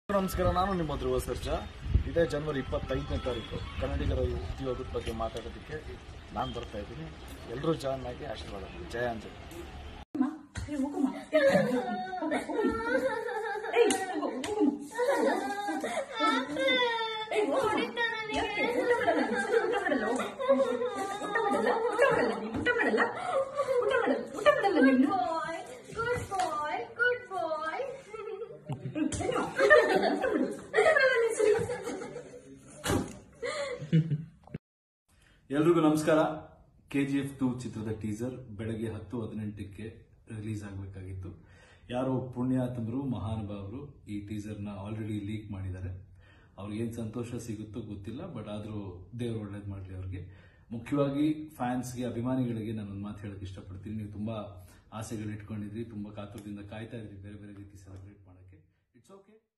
ನಮಸ್ಕಾರ ನಾನು ನಿಮ್ಮ ಧ್ರುವ ಸರ್ಜಾ ಇದೇ ಜನವರಿ ಇಪ್ಪತ್ತೈದನೇ ತಾರೀಕು ಕನ್ನಡಿಗರ ಉದ್ಯೋಗದ ಬಗ್ಗೆ ಮಾತಾಡೋದಕ್ಕೆ ನಾನು ಬರ್ತಾ ಇದ್ದೀನಿ ಎಲ್ಲರೂ ಜಾಯ್ನ್ ಆಗಿ ಆಶೀರ್ವಾದ ಮಾಡಿ ಜಯ ಅಂಜಲಿ ಏಯ್, ಹೋಗಮ್ಮ. ಏಯ್, ಹೋಗು, ಹೋಗಮ್ಮ. ಏಯ್, ಹೋಗಮ್ಮ. ಯಾಕೆ? ಊಟ ಮಾಡಲ್ಲ ನೀನು? ಸರಿ, ಊಟ ಮಾಡಲ್ಲ ಹೋಗು. ಊಟ ಮಾಡಲ್ಲ ಊಟ ಮಾಡಲ್ಲ ನೀನು ಊಟ ಮಾಡಲ್ಲ ಊಟ ಮಾಡಲ್ಲ ಊಟ ಮಾಡಲ್ಲ ನೀನು Good boy, good boy. ಏನು? ಊಟ ಮಾಡಲ್ಲ, ಊಟ ಮಾಡಲ್ಲ. ಊಟ ಮಾಡಲ್ಲ ನೀನು ಸರಿ. ಎಲ್ರಿಗೂ ನಮಸ್ಕಾರ ಕೆ ಜಿ ಎಫ್ ಟು ಚಿತ್ರದ ಟೀಸರ್ ಬೆಳಗ್ಗೆ ಹತ್ತು ಹದಿನೆಂಟಕ್ಕೆ ರಿಲೀಸ್ ಆಗಬೇಕಾಗಿತ್ತು ಯಾರೋ ಪುಣ್ಯಾತಮರು ಮಹಾನುಭಾವರು ಈ ಟೀಸರ್ನ ಆಲ್ರೆಡಿ ಲೀಕ್ ಮಾಡಿದ್ದಾರೆ ಅವ್ರಿಗೇನು ಸಂತೋಷ ಸಿಗುತ್ತೋ ಗೊತ್ತಿಲ್ಲ ಬಟ್ ಆದರೂ ದೇವ್ರು ಒಳ್ಳೇದು ಮಾಡಲಿ ಅವ್ರಿಗೆ ಮುಖ್ಯವಾಗಿ ಫ್ಯಾನ್ಸ್ಗೆ ಅಭಿಮಾನಿಗಳಿಗೆ ನಾನು ಒಂದು ಮಾತು ಹೇಳಕ್ಕೆ ಇಷ್ಟಪಡ್ತೀನಿ ನೀವು ತುಂಬ ಆಸೆಗಳು ಇಟ್ಕೊಂಡಿದ್ರಿ ತುಂಬ ಕಾತುರದಿಂದ ಕಾಯ್ತಾ ಇದ್ರಿ ಬೇರೆ ಬೇರೆ ರೀತಿ ಸೆಲೆಬ್ರೇಟ್ ಮಾಡೋಕ್ಕೆ ಇಟ್ಸ್ ಓಕೆ